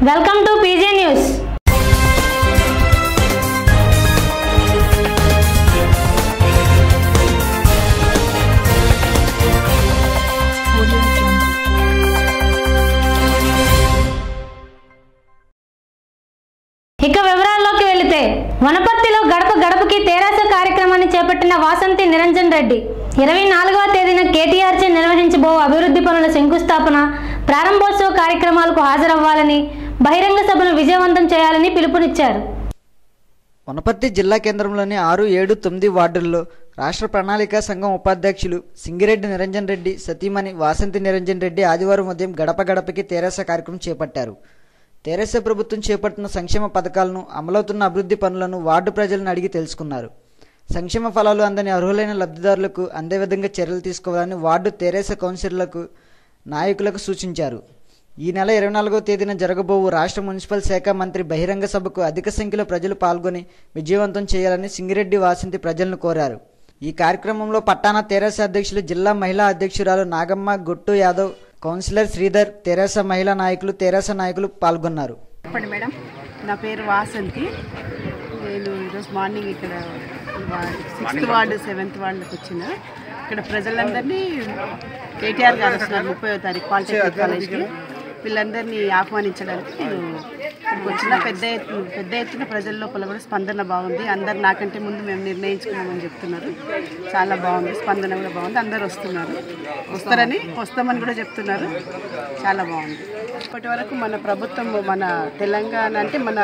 Welcome to PJ news ఇక వివరాల్లోకి వెళితే వనపర్తిలో గడప గడపకి తెరాస కార్యక్రమాన్ని చేపట్టిన వాసంతి నిరంజన్ రెడ్డి ఇరవై నాలుగవ తేదీన కేటీఆర్చే నిర్వహించబో అభివృద్ధి పనుల శంకుస్థాపన ప్రారంభోత్సవ కార్యక్రమాలకు హాజరవ్వాలని బహిరంగ సభను విజయవంతం చేయాలని పిలుపునిచ్చారు వనపర్తి జిల్లా కేంద్రంలోని ఆరు ఏడు తొమ్మిది వార్డుల్లో రాష్ట్ర ప్రణాళిక సంఘం ఉపాధ్యక్షులు సింగిరెడ్డి నిరంజన్ రెడ్డి సతీమణి వాసంతి నిరంజన్ రెడ్డి ఆదివారం ఉదయం గడప గడపకి తెరాస కార్యక్రమం చేపట్టారు తెరాస ప్రభుత్వం చేపట్టిన సంక్షేమ పథకాలను అమలవుతున్న అభివృద్ధి పనులను వార్డు ప్రజలను అడిగి తెలుసుకున్నారు సంక్షేమ ఫలాలు అందని అర్హులైన లబ్ధిదారులకు అందే విధంగా చర్యలు తీసుకోవాలని వార్డు తెరేస కౌన్సిలర్లకు నాయకులకు సూచించారు ఈ నెల ఇరవై నాలుగవ తేదీన జరగబోవు రాష్ట్ర మున్సిపల్ శాఖ మంత్రి బహిరంగ సభకు అధిక సంఖ్యలో ప్రజలు పాల్గొని విజయవంతం చేయాలని సింగిరెడ్డి వాసింతి ప్రజలను కోరారు ఈ కార్యక్రమంలో పట్టాణ తెరాస అధ్యక్షులు జిల్లా మహిళా అధ్యక్షురాలు నాగమ్మ గుట్టు యాదవ్ కౌన్సిలర్ శ్రీధర్ తెరాస మహిళా నాయకులు తెరాస నాయకులు పాల్గొన్నారు చెప్పండి మేడం నా పేరు వాసంతి నేను ఈరోజు మార్నింగ్ ఇక్కడ సిక్స్త్ వార్డు సెవెంత్ వార్డుకి వచ్చిన ఇక్కడ ప్రజలందరినీ కేటీఆర్ గారు వస్తున్నారు ముప్పై తారీఖు పాలిటెక్నిక్ కాలేజ్కి వీళ్ళందరినీ ఆహ్వానించడానికి నేను ఇక్కడికి వచ్చిన పెద్ద ఎత్తు పెద్ద ఎత్తున ప్రజల లోపల కూడా స్పందన బాగుంది అందరు నాకంటే ముందు మేము నిర్ణయించుకున్నామని చెప్తున్నారు చాలా బాగుంది స్పందన కూడా బాగుంది అందరు వస్తున్నారు వస్తారని వస్తామని కూడా చెప్తున్నారు చాలా బాగుంది ఇప్పటి వరకు మన ప్రభుత్వం మన తెలంగాణ అంటే మన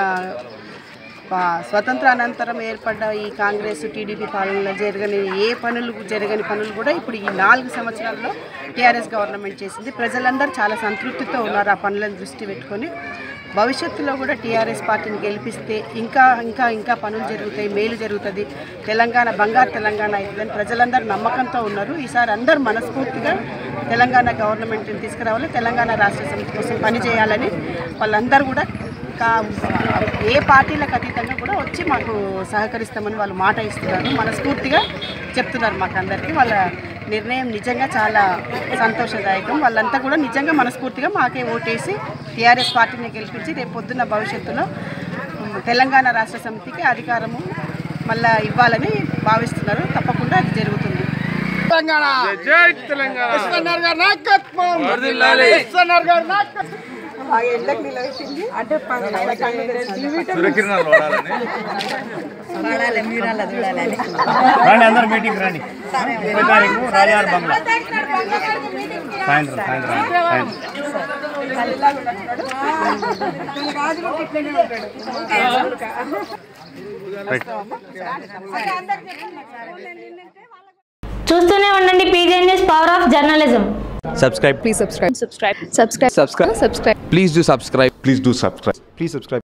పా- స్వతంత్ర అనంతరం ఏర్పడ్డ ఈ కాంగ్రెస్ టీడీపీ పాలనలో జరగని ఏ పనులు జరగని పనులు కూడా ఇప్పుడు ఈ నాలుగు సంవత్సరాల్లో టీఆర్ఎస్ గవర్నమెంట్ చేసింది ప్రజలందరూ చాలా సంతృప్తితో ఉన్నారు ఆ పనులను దృష్టి పెట్టుకొని భవిష్యత్తులో కూడా టీఆర్ఎస్ పార్టీని గెలిపిస్తే ఇంకా ఇంకా ఇంకా పనులు జరుగుతాయి మేలు జరుగుతుంది తెలంగాణ బంగారు తెలంగాణ అవుతుందని ప్రజలందరూ నమ్మకంతో ఉన్నారు ఈసారి అందరూ మనస్ఫూర్తిగా తెలంగాణ గవర్నమెంట్ని తీసుకురావాలి తెలంగాణ రాష్ట్ర సమితి కోసం పనిచేయాలని వాళ్ళందరూ కూడా కా ఏ పార్టీలకు అతీతంగా కూడా వచ్చి మాకు సహకరిస్తామని వాళ్ళు మాట ఇస్తున్నారు మనస్ఫూర్తిగా చెప్తున్నారు మాకు అందరికీ వాళ్ళ నిర్ణయం నిజంగా చాలా సంతోషదాయకం వాళ్ళంతా కూడా నిజంగా మనస్ఫూర్తిగా మాకే ఓటేసి టీఆర్ఎస్ పార్టీని గెలిపించి రేపు పొద్దున్న భవిష్యత్తులో ఉమ్, తెలంగాణ రాష్ట్ర సమితికి అధికారము మళ్ళా ఇవ్వాలని భావిస్తున్నారు తప్పకుండా అది జరుగుతుంది తెలంగాణ జై తెలంగాణ ఎస్ఎన్ఆర్ గారి నాయకత్వం ఎస్ఎన్ఆర్ గారి నాయకత్వం సూర్యకిరణాలు వాడాలని రండి అందరు మీటింగ్ రండి ముప్పై తారీఖు రాజార్ బంగ్లా సాయంత్రం సాయంత్రం సాయంత్రం చూస్తూనే ఉండండి PJ news power of journalism subscribe Please subscribe. Subscribe. Subscribe. Subscribe. Subscribe. please do subscribe please do subscribe please subscribe